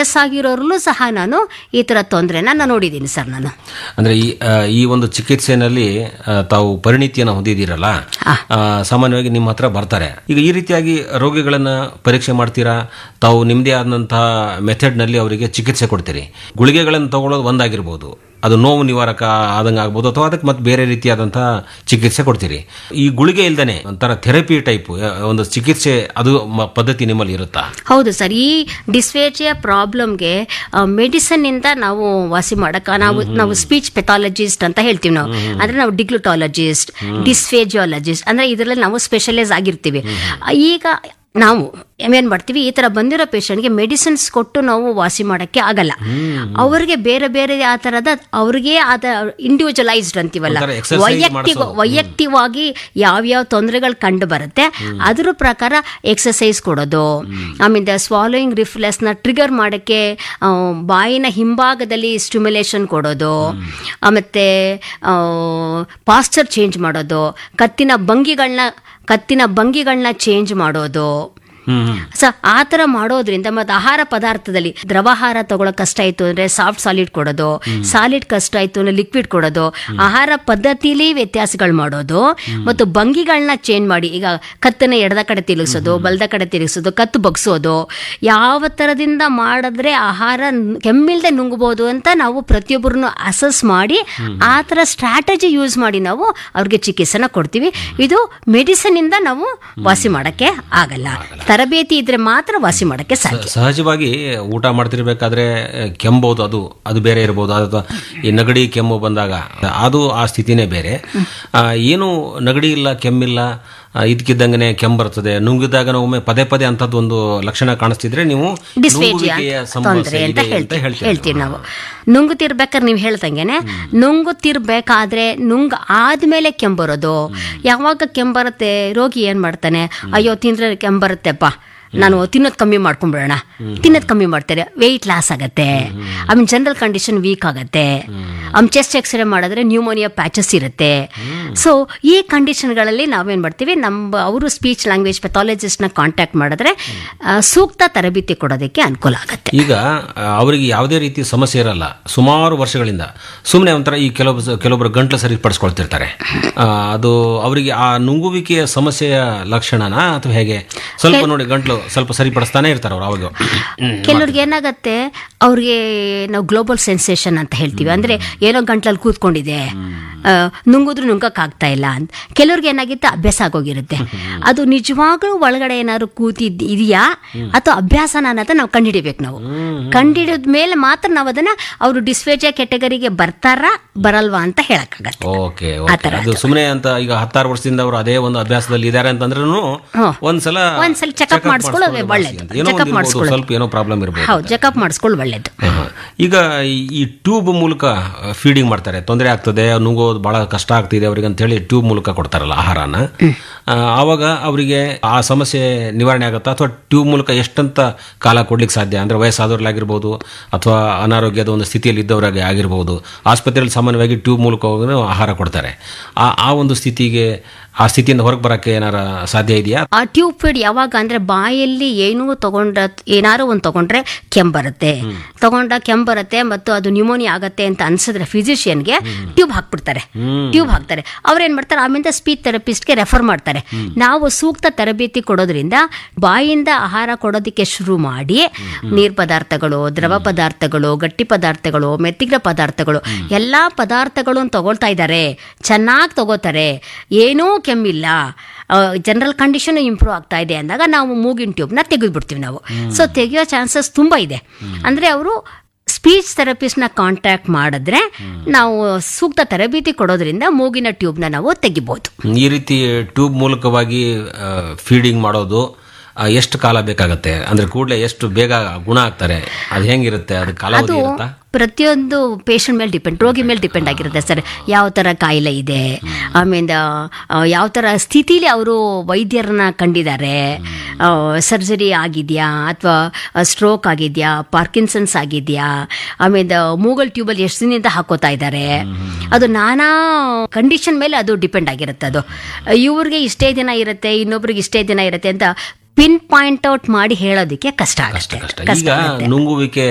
ವಯಸ್ಸಾಗಿರೋರ್ಲೂ ಸಹ ನಾನು ಈ ಥರ ತೊಂದರೆನ ನಾನು ನೋಡಿದ್ದೀನಿ ಸರ್ ನಾನು ಅಂದ್ರೆ ಈ ಆ, ಈ ಒಂದು ಚಿಕಿತ್ಸೆನಲ್ಲಿ ಆ, ತಾವು ಪರಿಣಿತಿಯನ್ನು ಹೊಂದಿದ್ದೀರಲ್ಲ ಆ, ಸಾಮಾನ್ಯವಾಗಿ ನಿಮ್ಮ ಹತ್ರ ಬರ್ತಾರೆ ಈಗ ಈ ರೀತಿಯಾಗಿ ರೋಗಿಗಳನ್ನ ಪರೀಕ್ಷೆ ಮಾಡ್ತೀರಾ ತಾವು ನಿಮ್ಮದೇ ಆದಂತಹ ಮೆಥಡ್ ನಲ್ಲಿ ಅವರಿಗೆ ಚಿಕಿತ್ಸೆ ಕೊಡ್ತೀರಿ ಗುಳಿಗೆಗಳನ್ನು ತಗೊಳ್ಳೋದು ಒಂದಾಗಿರ್ಬೋದು ಅದು ನೋವು ನಿವಾರಕ ಆದಂಗೆ ಆಗ್ಬೋದು ಅಥವಾ ಅದಕ್ಕೆ ಮತ್ತೆ ಬೇರೆ ರೀತಿಯಾದಂತಹ ಚಿಕಿತ್ಸೆ ಕೊಡ್ತೀರಿ ಈ ಗುಳಿಗೆ ಇಲ್ದೇನೆ ಒಂಥರ ಥೆರಪಿ ಟೈಪ್ ಒಂದು ಚಿಕಿತ್ಸೆ ಅದು ಮ- ಪದ್ಧತಿ ನಿಮ್ಮಲ್ಲಿ ಇರುತ್ತಾ ಹೌದು ಸರ್ ಈ ಡಿಸ್ಫೇಜಿಯಾ ಪ್ರಾಬ್ಲಮ್ಗೆ ಮೆಡಿಸನ್ ಇಂದ ನಾವು ವಾಸಿ ಮಾಡಕ ನಾವು ನಾವು ಸ್ಪೀಚ್ ಪೆಥಾಲಜಿಸ್ಟ್ ಅಂತ ಹೇಳ್ತೀವಿ ನಾವು ಅಂದ್ರೆ ನಾವು ಡಿಗ್ಲುಟಾಲಜಿಸ್ಟ್ ಡಿಸ್ಫೇಜಿಯಾಲಜಿಸ್ಟ್ ಅಂದ್ರೆ ಇದರಲ್ಲಿ ನಾವು ಸ್ಪೆಷಲೈಸ್ ಆಗಿರ್ತೀವಿ ಈಗ ನಾವು ಏನ್ ಮಾಡ್ತೀವಿ ಈ ತರ ಬಂದಿರೋ ಪೇಷಂಟ್ಗೆ ಮೆಡಿಸಿನ್ಸ್ ಕೊಟ್ಟು ನಾವು ವಾಸಿ ಮಾಡಕ್ಕೆ ಆಗಲ್ಲ ಅವ್ರಿಗೆ ಬೇರೆ ಬೇರೆ ಆ ತರದ ಅವ್ರಿಗೆ ಆದ ಇಂಡಿವಿಜುವಲೈಸ್ಡ್ ಅಂತೀವಲ್ಲ ಒಂಥರ exercise ವೈಯಕ್ತಿಕ ಮಾಡ್ಸೋದು. ವೈಯಕ್ತಿಕವಾಗಿ ಯಾವ್ಯಾವ ತೊಂದರೆಗಳು ಕಂಡು ಬರುತ್ತೆ ಅದ್ರ ಪ್ರಕಾರ ಎಕ್ಸಸೈಸ್ ಕೊಡೋದು ಆಮೇಲೆ ಸ್ವಾಲೋಯಿಂಗ್ ರಿಫ್ಲೆಕ್ಸ್ನ ಟ್ರಿಗರ್ ಮಾಡೋಕ್ಕೆ ಆ, ಬಾಯಿನ ಹಿಂಭಾಗದಲ್ಲಿ ಸ್ಟಿಮ್ಯುಲೇಷನ್ ಕೊಡೋದು ಮತ್ತು ಪಾಸ್ಚರ್ ಚೇಂಜ್ ಮಾಡೋದು ಕತ್ತಿನ ಭಂಗಿಗಳನ್ನ ಕತ್ತಿನ ಭಂಗಿಗಳನ್ನ ಚೇಂಜ್ ಮಾಡೋದು ಹ್ಮ್ ಸೊ ಆ ಥರ ಮಾಡೋದ್ರಿಂದ ಮತ್ತು ಆಹಾರ ಪದಾರ್ಥದಲ್ಲಿ ದ್ರವಾಹಾರ ತಗೊಳ್ಳೋ ಕಷ್ಟ ಆಯಿತು ಅಂದರೆ ಸಾಫ್ಟ್ ಸಾಲಿಡ್ ಕೊಡೋದು ಸಾಲಿಡ್ ಕಷ್ಟ ಆಯಿತು ಅಂದರೆ ಲಿಕ್ವಿಡ್ ಕೊಡೋದು ಆಹಾರ ಪದ್ಧತಿಲಿ ವ್ಯತ್ಯಾಸಗಳು ಮಾಡೋದು ಮತ್ತು ಭಂಗಿಗಳನ್ನ ಚೇಂಜ್ ಮಾಡಿ ಈಗ ಕತ್ತನ್ನ ಎಡದ ಕಡೆ ತಿರುಗಿಸೋದು ಬಲದ ಕಡೆ ತಿರುಗಿಸೋದು ಕತ್ತು ಬಗ್ಸೋದು ಯಾವ ಥರದಿಂದ ಮಾಡಿದ್ರೆ ಆಹಾರ ನ್- ಕೆಮ್ಮಿಲ್ದೆ ನುಂಗ್ಬೋದು ಅಂತ ನಾವು ಪ್ರತಿಯೊಬ್ಬರನ್ನು ಅಸಸ್ ಮಾಡಿ ಆ ಥರ ಸ್ಟ್ರಾಟಜಿ ಯೂಸ್ ಮಾಡಿ ನಾವು ಅವ್ರಿಗೆ ಚಿಕಿತ್ಸೆನ ಕೊಡ್ತೀವಿ ಇದು ಮೆಡಿಸಿನ್ ಇಂದ ನಾವು ವಾಸಿ ಮಾಡಕ್ಕೆ ಆಗಲ್ಲ ತರಬೇತಿ ಇದ್ರೆ ಮಾತ್ರ ವಾಸಿ ಮಾಡಕ್ಕೆ ಸಾಧ್ಯ ಸಹಜವಾಗಿ ಊಟ ಮಾಡ್ತಿರ್ಬೇಕಾದ್ರೆ ಕೆಂಬೋದು ಅದು ಅದು ಬೇರೆ ಇರ್ಬೋದು ಅಥವಾ ಈ ನಗಡಿ ಕೆಮ್ಮು ಬಂದಾಗ ಅದು ಆ ಸ್ಥಿತಿನೇ ಬೇರೆ ಆ, ಏನು ನಗಡಿ ಇಲ್ಲ ಕೆಮ್ಮಿಲ್ಲ ಆ, ಇದ್ಕಿದ್ದಂಗೆ ಕೆಮ್ಮು ಬರ್ತದೆ ನುಂಗಿದಾಗ ಒಮ್ಮೆ ಪದೇ ಪದೇ ಅಂಥದ್ದು ಒಂದು ಲಕ್ಷಣ ಕಾಣಿಸ್ತಿದ್ರೆ ನೀವು ಡಿಸ್ಫೇಜಿಯಾ ನುಂಗುವಿಕೆಯ ತೊಂದರೆ ಸಮಸ್ಯೆ ಅಂತ ಇದೆ ಅಂತ ಹೇಳ್ತೀವಿ ಹೇಳ್ತೀವಿ ಹೇಳ್ತೀವಿ ನಾವು ನುಂಗುತ್ತಿರ್ಬೇಕಾದ್ರೆ ನೀವು ಹೇಳ್ದಂಗೆನೆ ನುಂಗುತ್ತಿರ್ಬೇಕಾದ್ರೆ ನುಂಗ್ ಆದ್ಮೇಲೆ ಕೆಂಬರೋದು ಯಾವಾಗ ಕೆಂಬರುತ್ತೆ ರೋಗಿ ಏನ್ ಮಾಡ್ತಾನೆ ಅಯ್ಯೋ ತಿಂದ್ರೆ ಕೆಂಬರುತ್ತೆಪ್ಪ ನಾನು ತಿನ್ನೋದು ಕಮ್ಮಿ ಮಾಡ್ಕೊಂಡ್ಬಿಡೋಣ ತಿನ್ನೋದು ಕಮ್ಮಿ ಮಾಡ್ತಾರೆ ವೆಯ್ಟ್ ಲಾಸ್ ಆಗತ್ತೆ ಆಮೇಲೆ ಜನರಲ್ ಕಂಡೀಷನ್ ವೀಕ್ ಆಗತ್ತೆ ಆಮೇಲೆ ಚೆಸ್ಟ್ ಎಕ್ಸ್ರೇ ಮಾಡಿದ್ರೆ ನ್ಯೂಮೋನಿಯಾ ಪ್ಯಾಚಸ್ ಇರುತ್ತೆ ಸೊ ಈ ಕಂಡೀಷನ್ಗಳಲ್ಲಿ ನಾವೇನ್ ಮಾಡ್ತೀವಿ ನಮ್ಮ ಅವರು ಸ್ಪೀಚ್ ಲ್ಯಾಂಗ್ವೇಜ್ ಪೆಥಾಲಜಿಸ್ಟ್ನ ಕಾಂಟ್ಯಾಕ್ಟ್ ಮಾಡಿದ್ರೆ ಆ, ಸೂಕ್ತ ತರಬೇತಿ ಕೊಡೋದಕ್ಕೆ ಅನುಕೂಲ ಆಗುತ್ತೆ ಈಗ ಆ, ಅವರಿಗೆ ಯಾವುದೇ ರೀತಿ ಸಮಸ್ಯೆ ಇರಲ್ಲ ಸುಮಾರು ವರ್ಷಗಳಿಂದ ಸುಮ್ಮನೆ ಒಂಥರ ಈ ಕೆಲವು ಕೆಲವೊಬ್ಬರು ಗಂಟ್ಲು ಸರಿಪಡಿಸ್ಕೊಳ್ತಿರ್ತಾರೆ ಆ, ಅದು ಅವರಿಗೆ ಆ ನುಂಗುವಿಕೆಯ ಸಮಸ್ಯೆಯ ಲಕ್ಷಣನಾ ಅಥವಾ ಹೇಗೆ ಸ್ವಲ್ಪ ನೋಡಿ ಗಂಟ್ಲು ಸ್ವಲ್ಪ ಸರಿಪಡಿಸ್ತಾನೆ ಇರ್ತಾರೆ ಅವ್ರು ಅವಾಗ ಕೆಲವ್ರಿಗೆ ಏನಾಗತ್ತೆ ಅವ್ರಿಗೆ ನಾವು ಗ್ಲೋಬಲ್ ಸೆನ್ಸೇಷನ್ ಅಂತ ಹೇಳ್ತೀವಿ ಅಂದ್ರೆ ಏನೋ ಗಂಟ್ಲಲ್ಲಿ ಕೂತ್ಕೊಂಡಿದೆ ಆ, ನುಂಗಿದ್ರು ನುಂಗಕ್ ಆಗ್ತಾ ಇಲ್ಲ ಅಂತ ಕೆಲವ್ರಿಗೆ ಏನಾಗಿತ್ತು ಅಭ್ಯಾಸ ಆಗೋಗಿರುತ್ತೆ ಅದು ನಿಜವಾಗ್ಲೂ ಒಳಗಡೆ ಏನಾದ್ರು ಕೂತಿದ್ ಇದೆಯಾ ಅಥವಾ ಅಭ್ಯಾಸನ ಅನ್ನೋದನ್ನ ನಾವು ಕಂಡುಹಿಡಿಬೇಕು ನಾವು ಕಂಡುಹಿಡಿದ ಮೇಲೆ ಮಾತ್ರ ನಾವು ಅದನ್ನ ಅವರು ಡಿಸ್ಫೇಜಿಯಾ ಕೆಟಗರಿಗೆ ಬರ್ತಾರಾ ಬರಲ್ವಾ ಅಂತ ಹೇಳಕ್ಕಾಗತ್ತೆ ಓಕೆ ಓಕೆ ಅದು ಸುಮ್ಮನೆ ಅಂತ ಈಗ ಹತ್ತಾರು ವರ್ಷದಿಂದ ಅವರು ಅದೇ ಒಂದು ಅಭ್ಯಾಸದಲ್ಲಿ ಇದ್ದಾರೆ ಅಂತಂದ್ರೂ ಒಂದ್ಸಲ ಒಂದ್ಸಲ ಚೆಕಪ್ ಮಾಡಿಸ್ಕೊಳ್ಳೋದು ಒಳ್ಳೇದು ಏನೋ ಚೆಕಪ್ ಒಂದು ಇರ್ಬೋದು, ಮಾಡಿಸ್ಕೊಳ್ಳೋದು ಸ್ವಲ್ಪ ಏನೋ ಪ್ರಾಬ್ಲಮ್ ಇರ್ಬೋದು ಹೌದು ಚೆಕಪ್ ಮಾಡಿಸ್ಕೊಳ್ಳೋದು ಒಳ್ಳೇದು ಹಾ. ಈಗ ಈ- ಈ ಟ್ಯೂಬ್ ಮೂಲಕ ಫೀಡಿಂಗ್ ಮಾಡ್ತಾರೆ ತೊಂದರೆ ಆಗ್ತದೆ ನುಂಗೋದು ಬಹಳ ಕಷ್ಟ ಆಗ್ತಿದೆ ಅವರಿಗೆ ಅಂತ ಹೇಳಿ ಟ್ಯೂಬ್ ಮೂಲಕ ಕೊಡ್ತಾರಲ್ಲ ಆಹಾರನ ಆ, ಆವಾಗ ಅವರಿಗೆ ಆ ಸಮಸ್ಯೆ ನಿವಾರಣೆ ಆಗುತ್ತಾ ಅಥವಾ ಟ್ಯೂಬ್ ಮೂಲಕ ಎಷ್ಟಂತ ಕಾಲ ಕೊಡ್ಲಿಕ್ಕೆ ಸಾಧ್ಯ ಅಂದ್ರೆ ವಯಸ್ಸಾದವ್ರಲ್ಲಾಗಿರ್ಬೋದು ಅಥವಾ ಅನಾರೋಗ್ಯದ ಒಂದು ಸ್ಥಿತಿಯಲ್ಲಿ ಇದ್ದವರಾಗಿ ಆಗಿರ್ಬೋದು ಆಸ್ಪತ್ರೆಯಲ್ಲಿ ಸಾಮಾನ್ಯವಾಗಿ ಟ್ಯೂಬ್ ಮೂಲಕ ಹೋಗಿ ಆಹಾರ ಕೊಡ್ತಾರೆ ಆ ಆ ಒಂದು ಸ್ಥಿತಿಗೆ ಆ ಸ್ಥಿತಿಯಿಂದ ಹೊರಗೆ ಬರಕ್ಕೆ ಏನಾರ ಸಾಧ್ಯ ಇದೆಯಾ ಆ ಟ್ಯೂಬ್ ಫೀಡ್ ಯಾವಾಗ ಅಂದ್ರೆ ಬಾಯಲ್ಲಿ ಏನೂ ತಗೊಂಡ ಏನಾರು ಒಂದು ತಗೊಂಡ್ರೆ ಕೆಂಬರುತ್ತೆ ತಗೊಂಡ ಕೆಂಬರುತ್ತೆ ಮತ್ತು ಅದು ನ್ಯೂಮೋನಿಯಾ ಆಗತ್ತೆ ಅಂತ ಅನ್ಸಿದ್ರೆ ಫಿಸಿಷಿಯನ್ಗೆ ಟ್ಯೂಬ್ ಹಾಕ್ಬಿಡ್ತಾರೆ ಟ್ಯೂಬ್ ಹಾಕ್ತಾರೆ ಅವ್ರೇನ್ ಮಾಡ್ತಾರೆ ಆಮೇಲೆ ಸ್ಪೀಚ್ ಥೆರಪಿಸ್ಟ್ಗೆ ರೆಫರ್ ಮಾಡ್ತಾರೆ ನಾವು ಸೂಕ್ತ ತರಬೇತಿ ಕೊಡೋದ್ರಿಂದ ಬಾಯಿಂದ ಆಹಾರ ಕೊಡೋದಕ್ಕೆ ಶುರು ಮಾಡಿ ನೀರ್ ಪದಾರ್ಥಗಳು ದ್ರವ ಪದಾರ್ಥಗಳು ಗಟ್ಟಿ ಪದಾರ್ಥಗಳು ಮೆತ್ತಿಗೆ ಪದಾರ್ಥಗಳು ಎಲ್ಲಾ ಪದಾರ್ಥಗಳು ತಗೊಳ್ತಾ ಇದ್ದಾರೆ ಚೆನ್ನಾಗಿ ತಗೋತಾರೆ ಏನೂ ಕೆಮ್ಮಿಲ್ಲ ಜನರಲ್ ಕಂಡೀಷನ್ ಇಂಪ್ರೂವ್ ಆಗ್ತಾ ಇದೆ ಅಂದಾಗ ನಾವು ಮೂಗಿನ ಟ್ಯೂಬ್ನ ತೆಗೆದುಬಿಡ್ತೀವಿ ನಾವು ಸೊ ತೆಗೆಯೋ ಚಾನ್ಸಸ್ ತುಂಬ ಇದೆ ಅಂದರೆ ಅವರು ಸ್ಪೀಚ್ ಥೆರಪಿಸ್ಟ್ನ ಕಾಂಟ್ಯಾಕ್ಟ್ ಮಾಡಿದ್ರೆ ನಾವು ಸೂಕ್ತ ತರಬೇತಿ ಕೊಡೋದ್ರಿಂದ ಮೂಗಿನ ಟ್ಯೂಬ್ನ ನಾವು ತೆಗಿಬೋದು ಈ ರೀತಿ ಟ್ಯೂಬ್ ಮೂಲಕವಾಗಿ ಫೀಡಿಂಗ್ ಮಾಡೋದು ಆ, ಎಷ್ಟು ಕಾಲ ಬೇಕಾಗತ್ತೆ ಅಂದ್ರೆ ಕೂಡಲೇ ಎಷ್ಟು ಬೇಗ ಗುಣ ಆಗ್ತಾರೆ ಅದು ಹೆಂಗಿರುತ್ತೆ ಅದು ಕಾಲಾವಧಿ ಇರುತ್ತಾ ಪ್ರತಿಯೊಂದು ಪೇಷಂಟ್ ಮೇಲೆ ಡಿಪೆಂಡ್ ರೋಗಿ ಮೇಲೆ ಡಿಪೆಂಡ್ ಆಗಿರುತ್ತೆ ಸರ್ ಯಾವ ಥರ ಕಾಯಿಲೆ ಇದೆ ಆಮೇಲೆ ಆ, ಯಾವ ಥರ ಸ್ಥಿತಿಲಿ ಅವರು ವೈದ್ಯರನ್ನ ಕಂಡಿದ್ದಾರೆ ಸರ್ಜರಿ ಆಗಿದೆಯಾ ಅಥವಾ ಸ್ಟ್ರೋಕ್ ಆಗಿದೆಯಾ ಪಾರ್ಕಿನ್ಸನ್ಸ್ ಆಗಿದೆಯಾ ಆಮೇಲೆ ಮೂಗಲ್ ಟ್ಯೂಬಲ್ಲಿ ಎಷ್ಟು ದಿನದಿಂದ ಹಾಕೋತಾ ಇದ್ದಾರೆ ಅದು ನಾನಾ ಕಂಡೀಷನ್ ಮೇಲೆ ಅದು ಡಿಪೆಂಡ್ ಆಗಿರುತ್ತೆ ಅದು ಇವ್ರಿಗೆ ಇಷ್ಟೇ ದಿನ ಇರುತ್ತೆ ಇನ್ನೊಬ್ರಿಗೆ ಇಷ್ಟೇ ದಿನ ಇರುತ್ತೆ ಅಂತ ಪಿನ್ ಪಾಯಿಂಟ್ ಔಟ್ ಮಾಡಿ ಹೇಳೋದಕ್ಕೆ ಕಷ್ಟ ಆಗುತ್ತೆ ಕಷ್ಟ ಈಗ ನುಂಗುವಿಕೆ